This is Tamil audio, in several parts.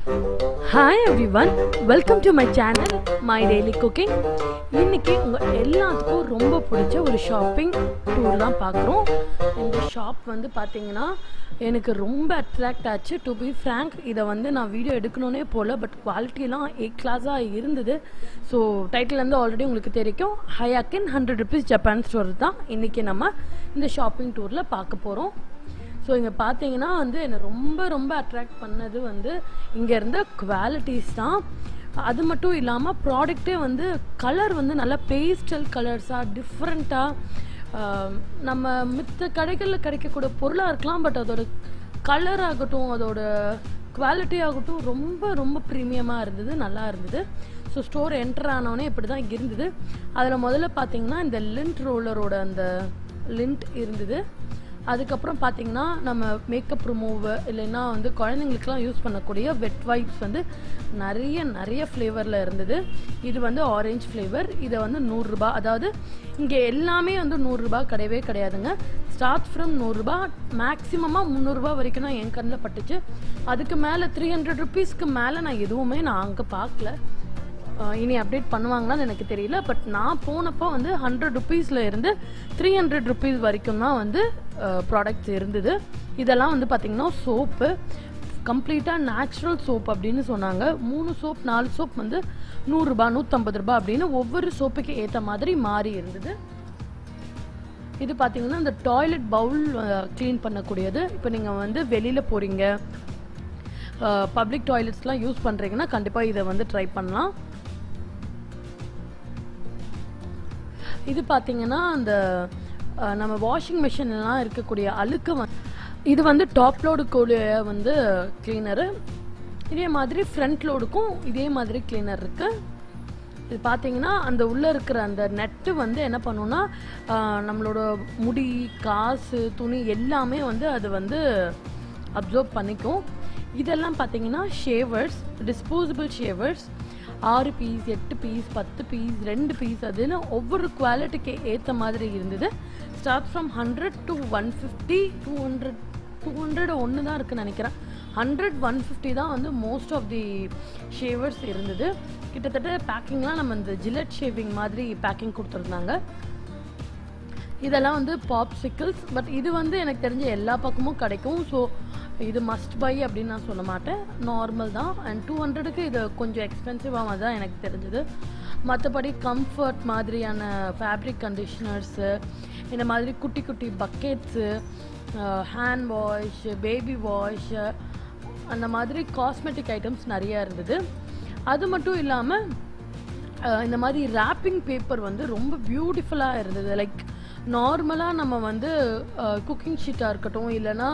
hi everyone welcome to my channel my daily cooking இன்னைக்கு உங்கள் எல்லாத்துக்கும் ரொம்ப பிடிச்ச ஒரு ஷாப்பிங் டூர் தான் பார்க்குறோம் இந்த ஷாப் வந்து பார்த்தீங்கன்னா எனக்கு ரொம்ப அட்ராக்ட் ஆச்சு டு பி ஃப்ரேங்க் இதை வந்து நான் வீடியோ எடுக்கணுன்னே போகல பட் குவாலிட்டிலாம் ஏ கிளாஸாக இருந்தது ஸோ டைட்டிலேருந்து ஆல்ரெடி உங்களுக்கு தெரியும் ஹயாக்கின் ஹண்ட்ரட் ருபீஸ் ஜப்பான் ஸ்டோர் தான் இன்றைக்கி நம்ம இந்த ஷாப்பிங் டூரில் பார்க்க போகிறோம் ஸோ இங்கே பார்த்தீங்கன்னா வந்து என்னை ரொம்ப ரொம்ப அட்ராக்ட் பண்ணது வந்து இங்கே இருந்த குவாலிட்டிஸ் தான் அது மட்டும் இல்லாமல் ப்ராடக்ட்டே வந்து கலர் வந்து நல்லா பேஸ்டல் கலர்ஸாக டிஃப்ரெண்ட்டாக நம்ம மித்த கடைகளில் கிடைக்கக்கூடிய பொருளாக இருக்கலாம் பட் அதோட கலர் ஆகட்டும் அதோட குவாலிட்டி ஆகட்டும் ரொம்ப ரொம்ப ப்ரீமியமாக இருந்தது நல்லா இருந்தது ஸோ ஸ்டோர் என்டர் ஆனோடனே இப்படி தான் இருந்தது அதில் முதல்ல பார்த்தீங்கன்னா இந்த லிண்ட் ரோலரோட அந்த லிண்ட் இருந்தது அதுக்கப்புறம் பார்த்தீங்கன்னா நம்ம மேக்கப் ரிமூவ் இல்லைன்னா வந்து குழந்தைங்களுக்குலாம் யூஸ் பண்ணக்கூடிய வெட் வைப்ஸ் வந்து நிறைய நிறைய ஃப்ளேவரில் இருந்தது இது வந்து ஆரஞ்ச் ஃப்ளேவர் இதை வந்து நூறுரூபா அதாவது இங்கே எல்லாமே வந்து நூறுரூபா கிடையவே கிடையாதுங்க ஸ்டார்ட் ஃப்ரம் நூறுரூபா மேக்ஸிமமாக முந்நூறுரூபா வரைக்கும் தான் என் கண்ணில் பட்டுச்சு அதுக்கு மேலே த்ரீ ஹண்ட்ரட் ருபீஸ்க்கு மேலே நான் எதுவுமே நான் அங்கே பார்க்கல அஹ் இனி அப்டேட் பண்ணுவாங்களான்னு எனக்கு தெரியல பட் நான் போனப்போ வந்து ஹண்ட்ரட் ருபீஸில் இருந்து த்ரீ ஹண்ட்ரட் ருபீஸ் வரைக்கும் தான் வந்து ப்ராடக்ட்ஸ் இருந்தது இதெல்லாம் வந்து பார்த்திங்கன்னா சோப்பு கம்ப்ளீட்டாக நேச்சுரல் சோப் அப்படின்னு சொன்னாங்க மூணு சோப் நாலு சோப் வந்து நூறுரூபா நூற்றம்பது ரூபா அப்படின்னு ஒவ்வொரு சோப்புக்கு ஏற்ற மாதிரி மாறி இருந்தது இது பார்த்தீங்கன்னா இந்த டாய்லெட் பவுல் க்ளீன் பண்ணக்கூடியது இப்போ நீங்கள் வந்து வெளியில் போகிறீங்க பப்ளிக் டாய்லெட்ஸ்லாம் யூஸ் பண்ணுறீங்கன்னா கண்டிப்பாக இதை வந்து ட்ரை பண்ணலாம் இது பார்த்தீங்கன்னா அந்த அஹ், நம்ம வாஷிங் மிஷின்லாம் இருக்கக்கூடிய அழுக்கு வந்து இது வந்து டாப் லோடுக்குரிய வந்து கிளீனரு இதே மாதிரி ஃப்ரண்ட் லோடுக்கும் இதே மாதிரி கிளீனர் இருக்குது இது பார்த்தீங்கன்னா அந்த உள்ளே இருக்கிற அந்த நெட்டு வந்து என்ன பண்ணுன்னா ஆஹ், நம்மளோட முடி காசு துணி எல்லாமே வந்து அது வந்து அப்சர்வ் பண்ணிக்கும் இதெல்லாம் பார்த்தீங்கன்னா ஷேவர்ஸ் டிஸ்போசபிள் ஷேவர்ஸ் ஆறு பீஸ் எட்டு பீஸ் பத்து பீஸ் ரெண்டு பீஸ் அதுன்னு ஒவ்வொரு குவாலிட்டிக்கு ஏற்ற மாதிரி இருந்தது start from hundred to one fifty two hundred two hundred ஒன்று தான் இருக்குன்னு நினைக்கிறேன் ஹண்ட்ரட் ஒன் ஃபிஃப்டி தான் வந்து மோஸ்ட் ஆஃப் தி ஷேவர்ஸ் இருந்தது கிட்டத்தட்ட பேக்கிங்லாம் நம்ம இந்த ஜிலட் ஷேவிங் மாதிரி பேக்கிங் கொடுத்துருந்தாங்க இதெல்லாம் வந்து பாப்சிக்கிள்ஸ் பட் இது வந்து எனக்கு தெரிஞ்ச எல்லா பக்கமும் கிடைக்கும் ஸோ இது மஸ்ட் பை அப்படின்னு நான் சொல்ல மாட்டேன் நார்மல் தான் அண்ட் டூ ஹண்ட்ரடுக்கு இது கொஞ்சம் எக்ஸ்பென்சிவாக தான் எனக்கு தெரிஞ்சது மற்றபடி கம்ஃபர்ட் மாதிரியான ஃபேப்ரிக் கண்டிஷ்னர்ஸு இந்த மாதிரி குட்டி குட்டி buckets hand wash baby wash அந்த மாதிரி காஸ்மெட்டிக் ஐட்டம்ஸ் நிறையா இருந்தது அது மட்டும் இல்லாமல் அஹ் இந்த மாதிரி ரேப்பிங் பேப்பர் வந்து ரொம்ப பியூட்டிஃபுல்லாக இருந்தது லைக் நார்மலாக நம்ம வந்து குக்கிங் ஷீட்டாக இருக்கட்டும் இல்லைன்னா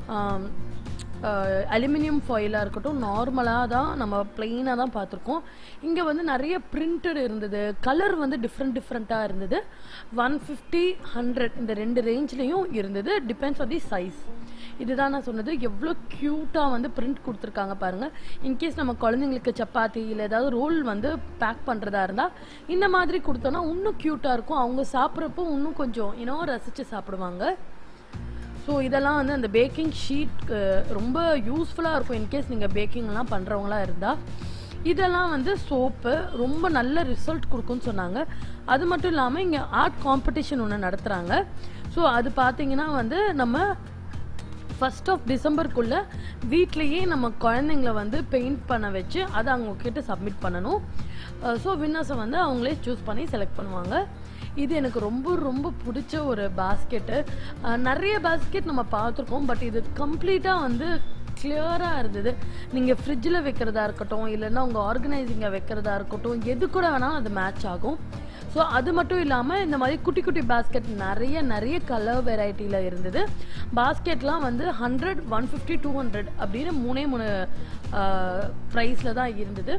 அலுமினியம் ஃபாயிலாக இருக்கட்டும் நார்மலாக தான் நம்ம பிளெயினாக தான் பார்த்துருக்கோம் இங்கே வந்து நிறைய பிரிண்டட் இருந்தது கலர் வந்து டிஃப்ரெண்ட் டிஃப்ரெண்ட்டாக இருந்தது ஒன் ஃபிஃப்டி ஹண்ட்ரட் இந்த ரெண்டு ரேஞ்ச்லேயும் இருந்தது டிபெண்ட்ஸ் ஆன் தி சைஸ் இதுதான் நான் சொன்னது எவ்வளோ க்யூட்டாக வந்து பிரிண்ட் கொடுத்துருக்காங்க பாருங்கள் இன்கேஸ் நம்ம குழந்தைங்களுக்கு சப்பாத்தி இல்லை ஏதாவது ரோல் வந்து பேக் பண்ணுறதா இருந்தால் இந்த மாதிரி கொடுத்தோன்னா இன்னும் க்யூட்டாக இருக்கும் அவங்க சாப்பிட்றப்போ இன்னும் கொஞ்சம் இன்னும் ரசித்து சாப்பிடுவாங்க ஸோ இதெல்லாம் வந்து அந்த பேக்கிங் ஷீட் ரொம்ப யூஸ்ஃபுல்லாக இருக்கும் இன்கேஸ் நீங்கள் பேக்கிங்லாம் பண்ணுறவங்களா இருந்தால் இதெல்லாம் வந்து சோப்பு ரொம்ப நல்ல ரிசல்ட் கொடுக்கும்னு சொன்னாங்க அது மட்டும் இல்லாமல் இங்கே ஆர்ட் காம்படிஷன் ஒன்று நடத்துகிறாங்க ஸோ அது பார்த்தீங்கன்னா வந்து நம்ம ஃபர்ஸ்ட் ஆஃப் டிசம்பருக்குள்ளே வீட்லேயே நம்ம குழந்தைங்கள வந்து பெயிண்ட் பண்ண வச்சு அதை அவங்க கிட்ட சப்மிட் பண்ணணும் ஸோ வின்னர்ஸை வந்து அவங்களே சூஸ் பண்ணி செலக்ட் பண்ணுவாங்க இது எனக்கு ரொம்ப ரொம்ப பிடிச்ச ஒரு பாஸ்கெட்டு நிறைய பாஸ்கெட் நம்ம பார்த்துருக்கோம் பட் இது கம்ப்ளீட்டாக வந்து கிளியராக இருந்தது நீங்கள் ஃப்ரிட்ஜில் வைக்கிறதா இருக்கட்டும் இல்லைன்னா உங்கள் ஆர்கனைசிங்கை வைக்கிறதா இருக்கட்டும் எது கூட வேணாலும் அது மேட்ச் ஆகும் ஸோ அது மட்டும் இல்லாமல் இந்த மாதிரி குட்டி குட்டி பாஸ்கெட் நிறைய நிறைய கலர் வெரைட்டியில் இருந்தது பாஸ்கெட்லாம் வந்து hundred one fifty two hundred அப்படின்னு மூணே மூணு ப்ரைஸில் தான் இருந்தது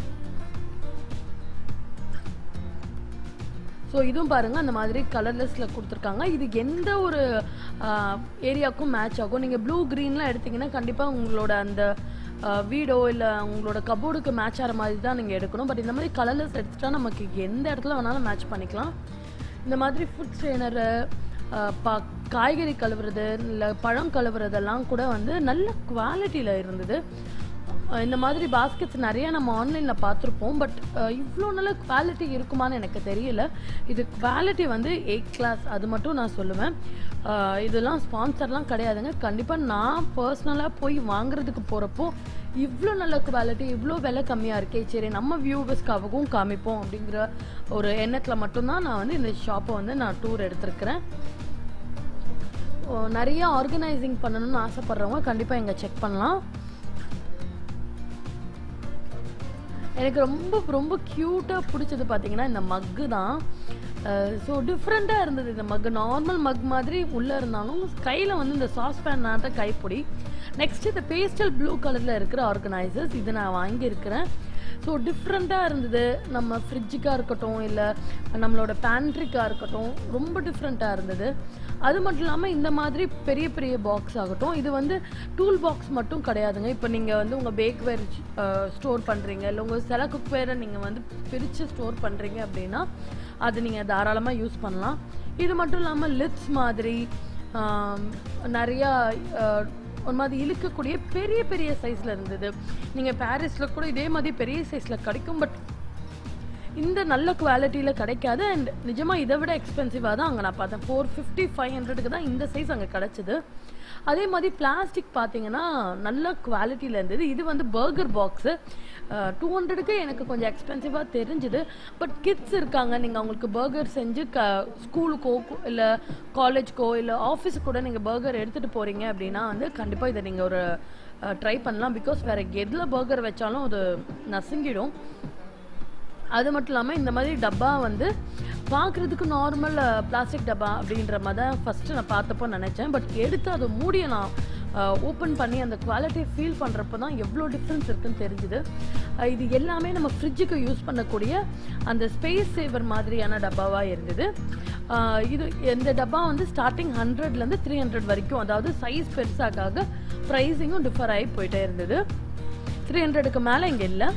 ஸோ இதுவும் பாருங்கள் அந்த மாதிரி கலர்லெஸ்ஸில் கொடுத்துருக்காங்க இது எந்த ஒரு ஏரியாவுக்கும் மேட்ச் ஆகும் நீங்கள் ப்ளூ க்ரீன்லாம் எடுத்தீங்கன்னா கண்டிப்பாக உங்களோட அந்த ஆஹ், வீடோ இல்லை உங்களோட கபோர்டுக்கு மேட்ச் ஆகிற மாதிரி தான் நீங்கள் எடுக்கணும் பட் இந்த மாதிரி கலர்லெஸ் எடுத்துட்டா நமக்கு எந்த இடத்துல வேணாலும் மேட்ச் பண்ணிக்கலாம் இந்த மாதிரி ஃபுட் ஸ்ட்ரெயினரு பா காய்கறி கழுவுறது இல்லை பழம் கழுவுறதெல்லாம் கூட வந்து நல்ல குவாலிட்டியில் இருந்தது அஹ் இந்த மாதிரி பாஸ்கெட்ஸ் நிறைய நம்ம ஆன்லைனில் பார்த்துருப்போம் பட் இவ்வளோ நல்ல குவாலிட்டி இருக்குமான்னு எனக்கு தெரியல இது குவாலிட்டி வந்து ஏ கிளாஸ் அது மட்டும் நான் சொல்லுவேன் அஹ் இதெல்லாம் ஸ்பான்சர்லாம் கிடையாதுங்க கண்டிப்பாக நான் பர்சனலாக போய் வாங்குறதுக்கு போகிறப்போ இவ்வளோ நல்ல குவாலிட்டி இவ்வளோ விலை கம்மியாக இருக்கே சரி நம்ம வியூவர்ஸ்க்காகவும் காமிப்போம் அப்படிங்கிற ஒரு எண்ணத்தில் மட்டும்தான் நான் வந்து இந்த ஷாப்பை வந்து நான் டூர் எடுத்திருக்கிறேன் ஓ, நிறைய ஆர்கனைசிங் பண்ணணும்னு ஆசைப்படுறவங்க கண்டிப்பாக இங்கே செக் பண்ணலாம் எனக்கு ரொம்ப ரொம்ப க்யூட்டாக பிடிச்சது பார்த்தீங்கன்னா இந்த மக்கு தான் ஸோ டிஃப்ரெண்ட்டாக இருந்தது இந்த மக்கு நார்மல் மக் மாதிரி உள்ளே இருந்தாலும் கையில் வந்து இந்த சாஸ் பேன்னாட்ட கைப்பொடி நெக்ஸ்ட் இந்த பேஸ்டல் ப்ளூ கலரில் இருக்கிற ஆர்கனைசர்ஸ் இது நான் வாங்கியிருக்கிறேன் ஸோ டிஃப்ரெண்ட்டாக இருந்தது நம்ம ஃப்ரிட்ஜுக்காக இருக்கட்டும் இல்லை நம்மளோட பேண்ட்ரிக்காக இருக்கட்டும் ரொம்ப டிஃப்ரெண்ட்டாக இருந்தது அது மட்டும் இல்லாமல் இந்த மாதிரி பெரிய பெரிய பாக்ஸ் ஆகட்டும் இது வந்து டூல் பாக்ஸ் மட்டும் கிடையாதுங்க இப்போ நீங்கள் வந்து உங்கள் பேக்வேர் ஸ்டோர் பண்ணுறீங்க இல்லை உங்கள் சில குக்வேரை நீங்கள் வந்து பிரித்து ஸ்டோர் பண்ணுறீங்க அப்படின்னா அது நீங்கள் தாராளமாக யூஸ் பண்ணலாம் இது மட்டும் இல்லாமல் லிப்ஸ் மாதிரி ஆம், நிறையா அஹ், ஒரு மாதிரி இழுக்கக்கூடிய பெரிய பெரிய சைஸில் இருந்தது நீங்கள் பாரிஸில் கூட இதே மாதிரி பெரிய சைஸில் கிடைக்கும் பட் இந்த நல்ல குவாலிட்டியில் கிடைக்காது அண்ட் நிஜமாக இதை விட எக்ஸ்பென்சிவாக தான் அங்கே நான் பார்த்தேன் ஃபோர் ஃபிஃப்டி ஃபைவ் ஹண்ட்ரடுக்கு தான் இந்த சைஸ் அங்கே கிடச்சிது அதே மாதிரி பிளாஸ்டிக் பார்த்தீங்கன்னா நல்ல குவாலிட்டியில் இருந்தது இது வந்து பர்கர் பாக்ஸு டூ ஹண்ட்ரடுக்கு எனக்கு கொஞ்சம் எக்ஸ்பென்சிவாக தெரிஞ்சுது பட் கிட்ஸ் இருக்காங்க நீங்கள் அவங்களுக்கு பர்கர் செஞ்சு க ஸ்கூலுக்கோ இல்லை காலேஜ்க்கோ இல்லை ஆஃபீஸுக்கு கூட நீங்கள் பர்கர் எடுத்துகிட்டு போகிறீங்க அப்படின்னா வந்து கண்டிப்பாக இதை நீங்கள் ஒரு ட்ரை பண்ணலாம் பிகாஸ் வேறு எதில் பர்கர் வச்சாலும் அது நசுங்கிடும் அது மட்டும் இல்லாமல் இந்த மாதிரி டப்பா வந்து பார்க்குறதுக்கு நார்மல் பிளாஸ்டிக் டப்பா அப்படின்ற மாதிரி தான் ஃபஸ்ட்டு நான் பார்த்தப்போ நினச்சேன் பட் எடுத்து அதை மூடியை நான் ஓப்பன் பண்ணி அந்த குவாலிட்டியை ஃபீல் பண்ணுறப்போ தான் எவ்வளோ டிஃப்ரென்ஸ் இருக்குன்னு தெரிஞ்சுது அஹ் இது எல்லாமே நம்ம ஃப்ரிட்ஜுக்கு யூஸ் பண்ணக்கூடிய அந்த ஸ்பேஸ் சேவர் மாதிரியான டப்பாவாக இருந்தது அஹ் இது இந்த டப்பா வந்து ஸ்டார்டிங் ஹண்ட்ரட்லேருந்து த்ரீ ஹண்ட்ரட் வரைக்கும் அதாவது சைஸ் பெருசாக ப்ரைஸிங்கும் டிஃபர் ஆகி போயிட்டே இருந்தது த்ரீ ஹண்ட்ரடுக்கு மேலே இங்கே இல்லை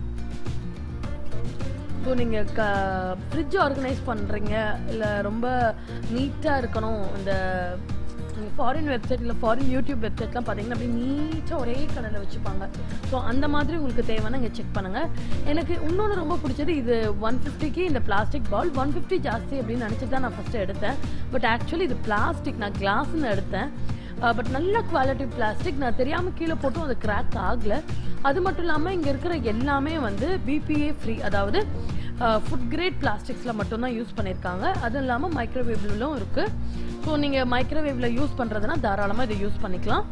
ஸோ நீங்கள் க ஃப்ரிட்ஜ் ஆர்கனைஸ் பண்ணுறீங்க இல்லை ரொம்ப நீட்டாக இருக்கணும் இந்த ஃபாரின் வெப்சைட் இல்லை ஃபாரின் யூடியூப் வெப்சைட்லாம் பார்த்தீங்கன்னா அப்படியே நீட்டாக ஒரே கலரில் வச்சுப்பாங்க ஸோ அந்த மாதிரி உங்களுக்கு தேவைன்னா இங்கே செக் பண்ணுங்கள் எனக்கு இன்னொன்று ரொம்ப பிடிச்சது இது ஒன் ஃபிஃப்டிக்கு இந்த பிளாஸ்டிக் பால் ஒன் ஃபிஃப்டி ஜாஸ்தி அப்படின்னு நினச்சிட்டு தான் நான் ஃபஸ்ட்டு எடுத்தேன் பட் ஆக்சுவலி இது பிளாஸ்டிக் நான் கிளாஸ்ன்னு எடுத்தேன் பட் நல்ல குவாலிட்டி பிளாஸ்டிக் நான் தெரியாமல் கீழே போட்டும் அது கிராக் ஆகலை அது மட்டும் இல்லாமல் இங்கே இருக்கிற எல்லாமே வந்து பிபிஏ ஃப்ரீ அதாவது ஃபுட் கிரேட் பிளாஸ்டிக்ஸில் மட்டும்தான் யூஸ் பண்ணியிருக்காங்க அதுவும் இல்லாமல் மைக்ரோவேவ்லும் இருக்குது ஸோ நீங்கள் மைக்ரோவேவில் யூஸ் பண்ணுறதுனா தாராளமாக இதை யூஸ் பண்ணிக்கலாம்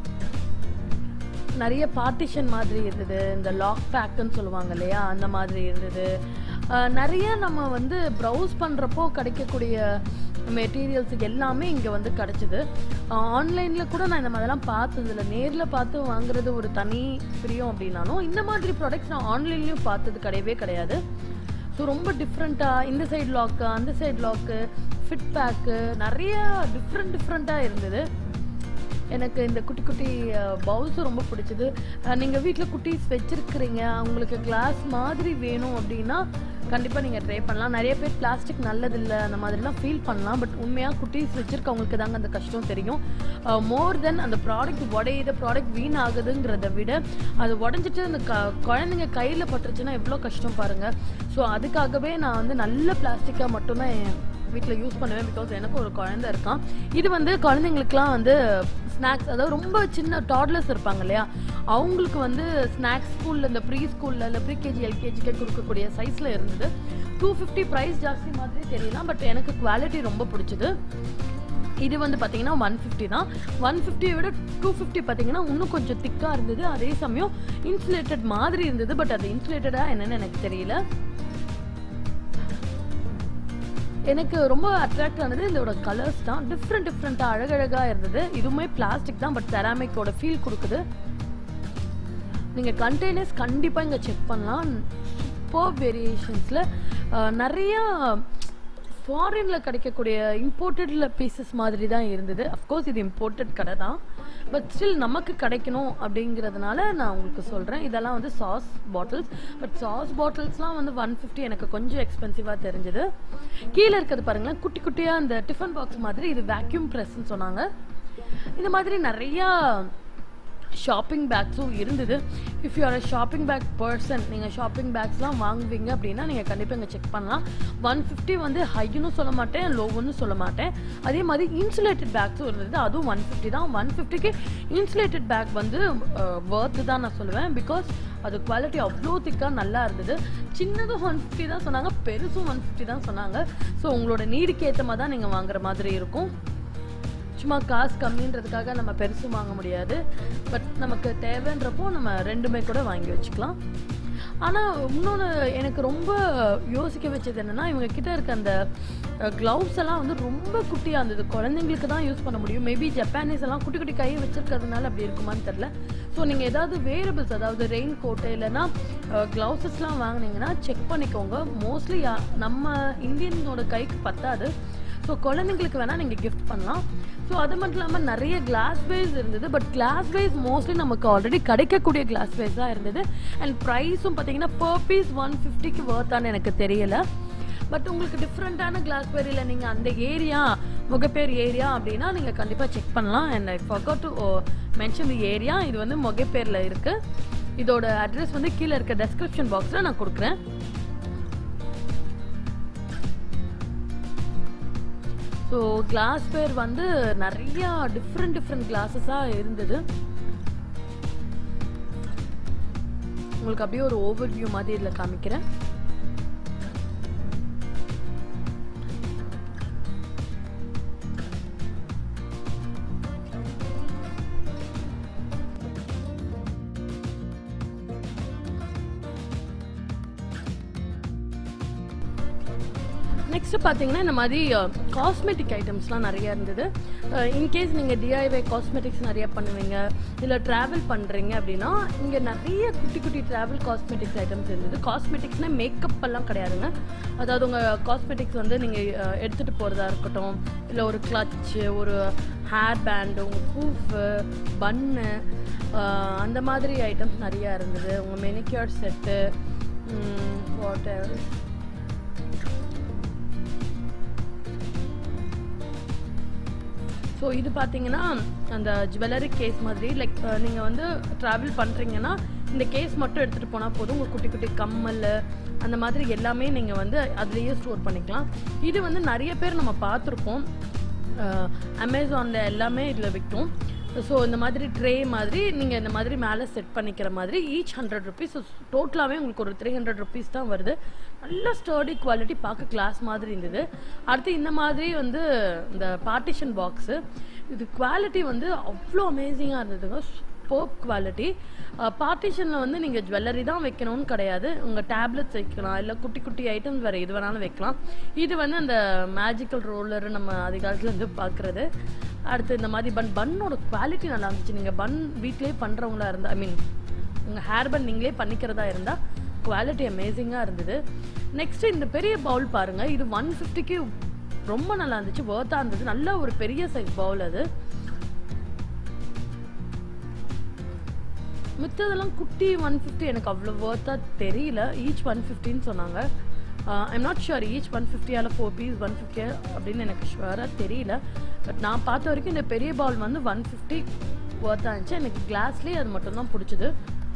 நிறைய பார்ட்டிஷன் மாதிரி இருந்தது இந்த லாக் பேக்குன்னு சொல்லுவாங்க இல்லையா அந்த மாதிரி இருந்தது அஹ் நிறைய நம்ம வந்து ப்ரௌஸ் பண்ணுறப்போ கிடைக்கக்கூடிய மெட்டீரியல்ஸ் எல்லாமே இங்கே வந்து கிடச்சிது ஆன்லைனில் கூட நான் இந்த மாதிரிலாம் பார்த்ததில்ல நேரில் பார்த்து வாங்குறது ஒரு தனி பிரியம் அப்படின்னாலும் இந்த மாதிரி ப்ராடக்ட்ஸ் நான் ஆன்லைன்லேயும் பார்த்தது கிடையவே கிடையாது ஸோ ரொம்ப டிஃப்ரெண்ட்டாக இந்த சைடு லாக்கு அந்த சைடு லாக்கு ஃபிட் பேக்கு நிறைய டிஃப்ரெண்ட் டிஃப்ரெண்ட்டாக இருந்தது எனக்கு இந்த குட்டி குட்டி பவுல்ஸும் ரொம்ப பிடிச்சது நீங்கள் வீட்டில் குட்டீஸ் வச்சுருக்கிறீங்க அவங்களுக்கு கிளாஸ் மாதிரி வேணும் அப்படின்னா கண்டிப்பாக நீங்கள் ட்ரை பண்ணலாம் நிறைய பேர் பிளாஸ்டிக் நல்லதில்லை அந்த மாதிரிலாம் ஃபீல் பண்ணலாம் பட் உண்மையாக குட்டீஸ் வச்சுருக்கவங்களுக்கு தாங்க அந்த கஷ்டம் தெரியும் மோர் தென் அந்த ப்ராடக்ட் உடையுது ப்ராடக்ட் வீண் ஆகுதுங்கிறத விட அது உடஞ்சிட்டு அந்த க குழந்தைங்க கையில் பட்டுருச்சுன்னா எவ்வளோ கஷ்டம் பாருங்கள் ஸோ அதுக்காகவே நான் வந்து நல்ல பிளாஸ்டிக்காக மட்டும்தான் என் வீட்டில் யூஸ் பண்ணுவேன் பிகாஸ் எனக்கு ஒரு குழந்தை இருக்கான் இது வந்து குழந்தைங்களுக்குலாம் வந்து ஸ்நாக்ஸ் அதாவது ரொம்ப சின்ன டாட்லர்ஸ் இருப்பாங்க இல்லையா அவங்களுக்கு வந்து ஸ்நாக்ஸ் ஸ்கூலில் இந்த ப்ரீ ஸ்கூலில் இல்லை ப்ரீகேஜி எல்கேஜிக்கு கொடுக்கக்கூடிய சைஸில் இருந்தது டூ ஃபிஃப்டி ப்ரைஸ் ஜாஸ்தி மாதிரி தெரியலாம் பட் எனக்கு குவாலிட்டி ரொம்ப பிடிச்சது இது வந்து பார்த்தீங்கன்னா ஒன் ஃபிஃப்டி தான் ஒன் ஃபிஃப்டியை விட டூ ஃபிஃப்டி பார்த்தீங்கன்னா இன்னும் கொஞ்சம் திக்காக இருந்தது அதே சமயம் இன்சுலேட்டட் மாதிரி இருந்தது பட் அது இன்சுலேட்டடாக என்னன்னு எனக்கு தெரியல எனக்கு ரொம்ப அட்ராக்ட் ஆனது இதோட கலர்ஸ் தான் டிஃப்ரெண்ட் டிஃப்ரெண்ட்டாக அழகழகாக இருந்தது இதுவுமே பிளாஸ்டிக் தான் பட் செராமிக்கோட ஃபீல் கொடுக்குது நீங்கள் கண்டெய்னர்ஸ் கண்டிப்பாக இங்கே செக் பண்ணலாம் சூப்பர் வேரியேஷன்ஸில் நிறையா ஃபாரினில் கிடைக்கக்கூடிய இம்போர்ட்டடில் பீசஸ் மாதிரி தான் இருந்தது அஃப்கோர்ஸ் இது இம்போர்ட்டட் கடை தான் பட் ஸ்டில் நமக்கு கிடைக்கணும் அப்படிங்கிறதுனால நான் உங்களுக்கு சொல்கிறேன் இதெல்லாம் வந்து சாஸ் பாட்டில்ஸ் பட் சாஸ் பாட்டில்ஸ்லாம் வந்து ஒன் ஃபிஃப்டி எனக்கு கொஞ்சம் எக்ஸ்பென்சிவாக தெரிஞ்சுது கீழே இருக்கிறது பாருங்களேன் குட்டி குட்டியாக அந்த டிஃபன் பாக்ஸ் மாதிரி இது வேக்யூம் ப்ரெஸ்ன்னு சொன்னாங்க இந்த மாதிரி நிறையா ஷாப்பிங் பேக்ஸும் இருந்தது if you are a shopping bag person நீங்கள் ஷாப்பிங் பேக்ஸ்லாம் வாங்குவீங்க அப்படின்னா நீங்கள் கண்டிப்பாக இங்கே செக் பண்ணலாம் ஒன் ஃபிஃப்டி வந்து ஹைன்னு சொல்ல மாட்டேன் லோவுன்னு சொல்ல மாட்டேன் அதே மாதிரி இன்சுலேட்டட் பேக்ஸும் இருந்தது அதுவும் ஒன் ஃபிஃப்டி தான் ஒன் ஃபிஃப்டிக்கு இன்சுலேட்டட் பேக் வந்து ஒர்த்து தான் நான் சொல்லுவேன் பிகாஸ் அது குவாலிட்டி அவ்வளோ திக்காக நல்லா இருந்தது சின்னதும் ஒன் ஃபிஃப்டி தான் சொன்னாங்க பெருசும் ஒன் ஃபிஃப்டி தான் சொன்னாங்க ஸோ உங்களோட நீடுக்கு ஏற்ற மாதிரி தான் நீங்கள் வாங்குற மாதிரி இருக்கும் சும்மா காசு கம்மின்றதுக்காக நம்ம பெருசும் வாங்க முடியாது பட் நமக்கு தேவைன்றப்போ நம்ம ரெண்டுமே கூட வாங்கி வச்சுக்கலாம் ஆனால் இன்னொன்று எனக்கு ரொம்ப யோசிக்க வச்சது என்னென்னா இவங்க கிட்ட இருக்க அந்த க்ளவுஸ் எல்லாம் வந்து ரொம்ப குட்டியாக இருந்தது குழந்தைங்களுக்கு தான் யூஸ் பண்ண முடியும் மேபி ஜப்பானீஸ் எல்லாம் குட்டி குட்டி கை வச்சிருக்கிறதுனால அப்படி இருக்குமான்னு தெரில ஸோ நீங்கள் ஏதாவது வேரபிள்ஸ் அதாவது ரெயின் கோட்டு இல்லைன்னா க்ளவுசஸ்லாம் வாங்கினீங்கன்னா செக் பண்ணிக்கோங்க மோஸ்ட்லி நம்ம இந்தியனோட கைக்கு பத்தாது ஸோ குழந்தைங்களுக்கு வேணால் நீங்கள் கிஃப்ட் பண்ணலாம் ஸோ அது மட்டும் இல்லாமல் நிறைய கிளாஸ் வேஸ் இருந்தது பட் கிளாஸ் வேஸ் மோஸ்ட்லி நமக்கு ஆல்ரெடி கிடைக்கக்கூடிய கிளாஸ் வேஸ் தான் இருந்தது அண்ட் ப்ரைஸும் பார்த்தீங்கன்னா பர் பீஸ் ஒன் ஃபிஃப்டிக்கு ஒர்த்தான்னு எனக்கு தெரியல பட் உங்களுக்கு டிஃப்ரெண்ட்டான கிளாஸ் வேரியில் நீங்கள் அந்த ஏரியா முகப்பேர் ஏரியா அப்படின்னா நீங்கள் கண்டிப்பாக செக் பண்ணலாம் and I forgot to mention the area இது வந்து முகப்பேரில் இருக்குது இதோட அட்ரஸ் வந்து கீழே இருக்க டெஸ்கிரிப்ஷன் பாக்ஸில் நான் கொடுக்குறேன் ஸோ கிளாஸ் வேர் வந்து நிறையா டிஃப்ரெண்ட் டிஃப்ரெண்ட் கிளாஸஸாக இருந்தது உங்களுக்கு அப்படியே ஒரு ஓவர் வியூ மாதிரி இதில் காமிக்கிறேன் நெக்ஸ்ட் பார்த்தீங்கன்னா இந்த மாதிரி காஸ்மெட்டிக் ஐட்டம்ஸ்லாம் நிறைய இருந்தது இன்கேஸ் நீங்கள் டிஐவை காஸ்மெட்டிக்ஸ் நிறைய பண்ணுவீங்க இல்லை ட்ராவல் பண்ணுறீங்க அப்படின்னா இங்கே நிறைய குட்டி குட்டி ட்ராவல் காஸ்மெட்டிக்ஸ் ஐட்டம்ஸ் இருந்தது காஸ்மெட்டிக்ஸ்னால் மேக்கப் எல்லாம் கிடையாதுங்க அதாவது உங்கள் காஸ்மெட்டிக்ஸ் வந்து நீங்கள் எடுத்துகிட்டு போகிறதா இருக்கட்டும் இல்லை ஒரு கிளச்சு ஒரு ஹேர் பேண்டு உங்கள் பூஃபு பன்னு அந்த மாதிரி ஐட்டம்ஸ் நிறையா இருந்தது உங்கள் மெனிக்யூர் செட்டு வாட்டர் ஸோ இது பார்த்தீங்கன்னா அந்த ஜுவல்லரி கேஸ் மாதிரி லைக் நீங்கள் வந்து ட்ராவல் பண்ணுறீங்கன்னா இந்த கேஸ் மட்டும் எடுத்துகிட்டு போனால் போதும் உங்கள் குட்டி குட்டி கம்மல் அந்த மாதிரி எல்லாமே நீங்கள் வந்து அதுலேயே ஸ்டோர் பண்ணிக்கலாம் இது வந்து நிறைய பேர் நம்ம பார்த்துருப்போம் அமேசானில் எல்லாமே இதில் விற்கும் ஸோ இந்த மாதிரி ட்ரே மாதிரி நீங்கள் இந்த மாதிரி மேலே செட் பண்ணிக்கிற மாதிரி ஈச் ஹண்ட்ரட் ருபீஸ் டோட்டலாகவே உங்களுக்கு ஒரு த்ரீ ஹண்ட்ரட் ருபீஸ் தான் வருது நல்ல ஸ்டர்டி குவாலிட்டி பார்க்க கிளாஸ் மாதிரி இருந்தது அடுத்து இந்த மாதிரி வந்து இந்த பார்ட்டிஷன் பாக்ஸு இது குவாலிட்டி வந்து அவ்வளோ அமேசிங்காக இருந்ததுங்க சூப்பர் குவாலிட்டி பார்ட்டிஷனில் வந்து நீங்கள் ஜுவல்லரி தான் வைக்கணும்னு கிடையாது உங்கள் டேப்லெட்ஸ் வைக்கலாம் இல்லை குட்டி குட்டி ஐட்டம்ஸ் வேறு எது வேணாலும் வைக்கலாம் இது வந்து அந்த மேஜிக்கல் ரோலர் நம்ம அதிகாலத்தில் இருந்து பார்க்குறது அடுத்து இந்த மாதிரி பன் பன்னோட குவாலிட்டி நல்லா இருந்துச்சு நீங்கள் பன் வீட்லேயே பண்ணுறவங்களா இருந்தால் ஐ மீன் உங்கள் ஹேர் பன் நீங்களே பண்ணிக்கிறதா இருந்தால் குவாலிட்டி அமேசிங்காக இருந்தது நெக்ஸ்ட் இந்த பெரிய பவுல் பாருங்கள் இது ஒன் ஃபிஃப்டிக்கு ரொம்ப நல்லா இருந்துச்சு ஒர்த்தாக இருந்தது நல்ல ஒரு பெரிய சைஸ் பவுல் அது மித்ததெல்லாம் குட்டி ஒன் ஃபிஃப்டி எனக்கு அவ்வளோ ஒர்த்தாக தெரியல ஈச் ஒன் ஃபிஃப்டின்னு சொன்னாங்க I'm not sure each one ஃபிஃப்டியால் ஃபோர் பீஸ் ஒன் ஃபிஃப்டியா அப்படின்னு எனக்கு ஷுவராக தெரியல பட் நான் பார்த்த வரைக்கும் இந்த பெரிய பவுல் வந்து ஒன் ஃபிஃப்டி ஒர்த்தாக இருந்துச்சு எனக்கு கிளாஸ்லேயே அது மட்டும்தான் பிடிச்சது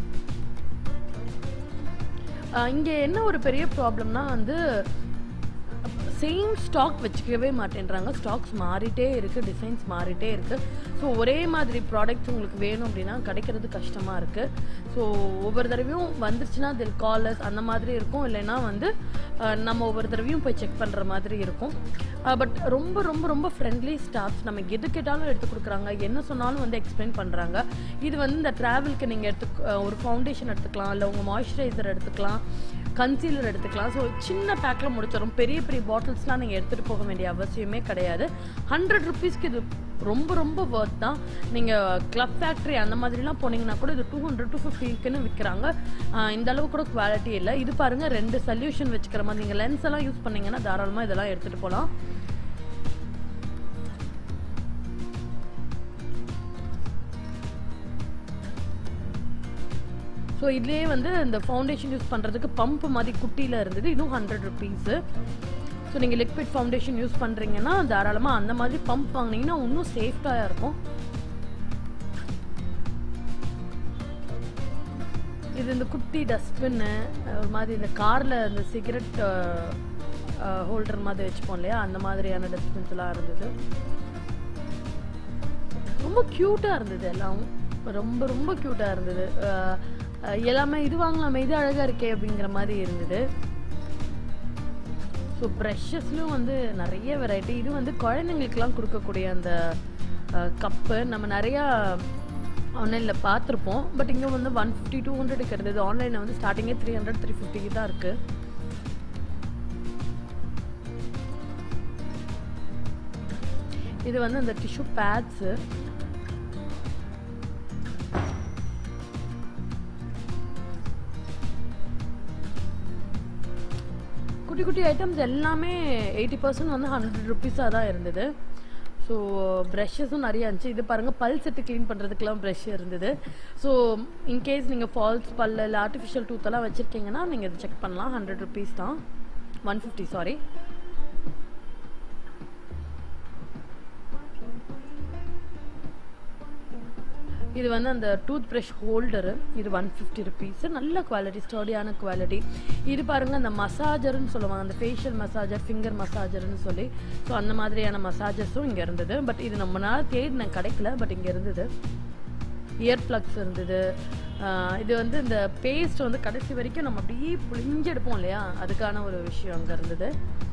இங்கே என்ன ஒரு பெரிய ப்ராப்ளம்னா வந்து சேம் ஸ்டாக் வச்சுக்கவே மாட்டேன்றாங்க ஸ்டாக்ஸ் மாறிட்டே இருக்குது டிசைன்ஸ் மாறிட்டே இருக்குது ஸோ ஒரே மாதிரி ப்ராடக்ட்ஸ் உங்களுக்கு வேணும் அப்படின்னா கிடைக்கிறது கஷ்டமாக இருக்குது ஸோ ஒவ்வொரு தடவையும் வந்துருச்சுன்னா தில் காலர்ஸ் அந்த மாதிரி இருக்கும் இல்லைன்னா வந்து நம்ம ஒவ்வொரு தடவையும் போய் செக் பண்ணுற மாதிரி இருக்கும் பட் ரொம்ப ரொம்ப ரொம்ப ஃப்ரெண்ட்லி ஸ்டாஃப்ஸ் நம்ம எது கேட்டாலும் எடுத்து கொடுக்குறாங்க என்ன சொன்னாலும் வந்து எக்ஸ்பிளைன் பண்ணுறாங்க இது வந்து இந்த ட்ராவலுக்கு நீங்கள் எடுத்து ஒரு ஃபவுண்டேஷன் எடுத்துக்கலாம் இல்லை உங்கள் மாய்ஸ்சரைசர் எடுத்துக்கலாம் கன்சீலர் எடுத்துக்கலாம் ஸோ சின்ன பேக்கில் முடிச்சிடும் பெரிய பெரிய பாட்டில்ஸ்லாம் நீங்கள் எடுத்துகிட்டு போக வேண்டிய அவசியமே கிடையாது ஹண்ட்ரட் ருபீஸ்க்கு இது ரொம்ப ரொம்ப ஒர்த் தான் நீங்கள் கிளப் ஃபேக்ட்ரி அந்த மாதிரிலாம் போனீங்கன்னா கூட இது டூ ஹண்ட்ரட் டூ ஃபிஃப்டிக்குன்னு விற்கிறாங்க இந்த அளவு கூட குவாலிட்டி இல்லை இது பாருங்கள் ரெண்டு சொல்யூஷன் வச்சுக்கிற மாதிரி நீங்கள் லென்ஸ் எல்லாம் யூஸ் பண்ணீங்கன்னா தாராளமாக இதெல்லாம் எடுத்துகிட்டு போகலாம் ஸோ இதுலேயே வந்து இந்த ஃபவுண்டேஷன் யூஸ் பண்ணுறதுக்கு பம்ப் மாதிரி குட்டியில் இருந்தது இதுவும் ஹண்ட்ரட் ருபீஸு ஸோ நீங்கள் லிக்விட் ஃபவுண்டேஷன் யூஸ் பண்ணுறீங்கன்னா தாராளமாக அந்த மாதிரி பம்ப் வாங்கினீங்கன்னா இன்னும் சேஃப்டாக இருக்கும் இது இந்த குட்டி டஸ்ட்பின்னு ஒரு மாதிரி இந்த காரில் இந்த சிகரெட் ஹோல்டர் மாதிரி வச்சுப்போம் இல்லையா அந்த மாதிரியான டஸ்ட்பின்ஸ் எல்லாம் இருந்தது ரொம்ப க்யூட்டாக இருந்தது எல்லாம் ரொம்ப ரொம்ப க்யூட்டாக இருந்தது அஹ், அஹ், எல்லாமே இது வாங்கலாமே இது அழகாக இருக்கே அப்படிங்கிற மாதிரி இருந்தது ஸோ ப்ரெஷஸ்லையும் வந்து நிறைய வெரைட்டி இது வந்து குழந்தைங்களுக்குலாம் கொடுக்கக்கூடிய அந்த கப்பு நம்ம நிறையா ஆன்லைனில் பார்த்துருப்போம் பட் இங்கே வந்து ஒன் ஃபிஃப்டி டூ ஹண்ட்ரடுக்கு இருந்தது ஆன்லைனில் வந்து ஸ்டார்டிங்கே த்ரீ ஹண்ட்ரட் த்ரீ ஃபிஃப்டிக்கு தான் இருக்குது இது வந்து அந்த டிஷ்யூ பேட்ஸு குட்டி குட்டி ஐட்டம்ஸ் எல்லாமே எயிட்டி பர்சன்ட் வந்து ஹண்ட்ரட் ருபீஸாக தான் இருந்தது ஸோ ப்ரஷஸும் நிறைய இருந்துச்சு இது பாருங்கள் பல் செட்டு க்ளீன் பண்ணுறதுக்கெலாம் ப்ரஷ் இருந்தது ஸோ இன்கேஸ் நீங்கள் ஃபால்ஸ் பல் இல்லை ஆர்டிஃபிஷியல் டூத்தெல்லாம் வச்சுருக்கீங்கன்னா நீங்கள் இதை செக் பண்ணலாம் ஹண்ட்ரட் ருபீஸ் தான் ஒன் ஃபிஃப்டி சாரி இது வந்து அந்த டூத் ப்ரஷ் ஹோல்டரு இது ஒன் ஃபிஃப்டி ருபீஸ் நல்ல குவாலிட்டி ஸ்டடியான குவாலிட்டி இது பாருங்க அந்த மசாஜர்னு சொல்லுவாங்க அந்த ஃபேஷியல் மசாஜர் ஃபிங்கர் மசாஜர்னு சொல்லி ஸோ அந்த மாதிரியான மசாஜஸும் இங்கே இருந்தது பட் இது நம்மளால தேடின கிடைக்கல பட் இங்கே இருந்தது இயர் ப்ளக்ஸ் இருந்தது ஆஹ் இது வந்து இந்த பேஸ்ட் வந்து கடைசி வரைக்கும் நம்ம அப்படியே புளிஞ்சு எடுப்போம் இல்லையா அதுக்கான ஒரு விஷயம் அங்கே இருந்தது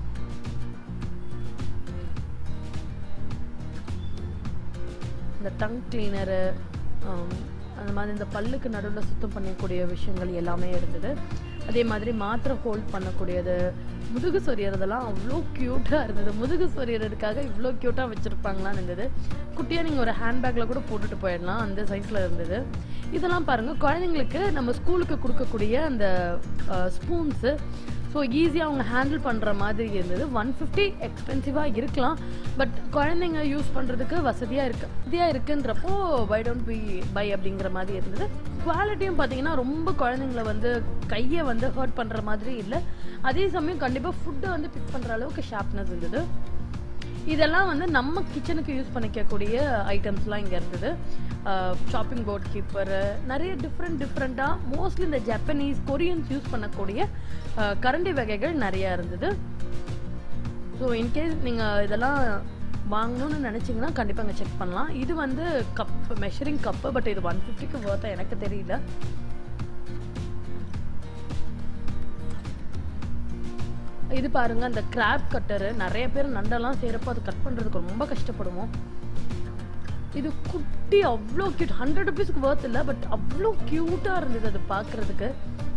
இந்த டங் கிளீனரு அந்த மாதிரி இந்த பல்லுக்கு நடுவில் சுத்தம் பண்ணக்கூடிய விஷயங்கள் எல்லாமே இருந்தது அதே மாதிரி மாத்திரை ஹோல்ட் பண்ணக்கூடியது முதுகு சொரியறதெல்லாம் அவ்வளோ க்யூட்டாக இருந்தது முதுகு சொரியறதுக்காக இவ்வளோ க்யூட்டாக வச்சுருப்பாங்களான்னு இருந்தது குட்டியாக நீங்கள் ஒரு ஹேண்ட்பேக்கில் கூட போட்டுட்டு போயிடலாம் அந்த சைஸில் இருந்தது இதெல்லாம் பாருங்கள் குழந்தைங்களுக்கு நம்ம ஸ்கூலுக்கு கொடுக்கக்கூடிய அந்த ஸ்பூன்ஸு ஸோ ஈஸியாக அவங்க ஹேண்டில் பண்ணுற மாதிரி இருந்தது ஒன் ஃபிஃப்டி எக்ஸ்பென்சிவாக இருக்கலாம் பட் குழந்தைங்க யூஸ் பண்ணுறதுக்கு வசதியாக இருக்கு வசதியாக இருக்குன்றப்போ பை டோன்ட் பி பை அப்படிங்கிற மாதிரி இருந்தது குவாலிட்டியும் பார்த்தீங்கன்னா ரொம்ப குழந்தைங்கள வந்து கையை வந்து ஹர்ட் பண்ணுற மாதிரி இல்லை அதே சமயம் கண்டிப்பாக ஃபுட்டை வந்து பிக் பண்ணுற அளவுக்கு ஷார்ப்னஸ் இருந்தது இதெல்லாம் வந்து நம்ம கிச்சனுக்கு யூஸ் பண்ணிக்கக்கூடிய ஐட்டம்ஸ்லாம் இங்கே இருந்தது ஷாப்பிங் போர்ட் கீப்பரு நிறைய டிஃப்ரெண்ட் டிஃப்ரெண்ட்டாக மோஸ்ட்லி இந்த ஜப்பனீஸ் கொரியன்ஸ் யூஸ் பண்ணக்கூடிய அஹ், கரண்டி வகைகள் நிறையா இருந்தது ஸோ இன்கேஸ் நீங்கள் இதெல்லாம் வாங்கணும்னு நினச்சிங்கன்னா கண்டிப்பாக அங்கே செக் பண்ணலாம் இது வந்து கப் மெஷரிங் கப்பு பட் இது ஒன் ஃபிஃப்டிக்கு worth எனக்கு தெரியல இது பாருங்க அந்த கிராப் கட்டரு நிறைய பேர் நண்டெல்லாம் செய்கிறப்போ அது கட் பண்ணுறதுக்கு ரொம்ப கஷ்டப்படுவோம் இது குட்டி அவ்வளோ கியூட் ஹண்ட்ரட் ருபீஸ்க்கு worth இல்லை பட் அவ்வளோ க்யூட்டாக இருந்தது அது பார்க்குறதுக்கு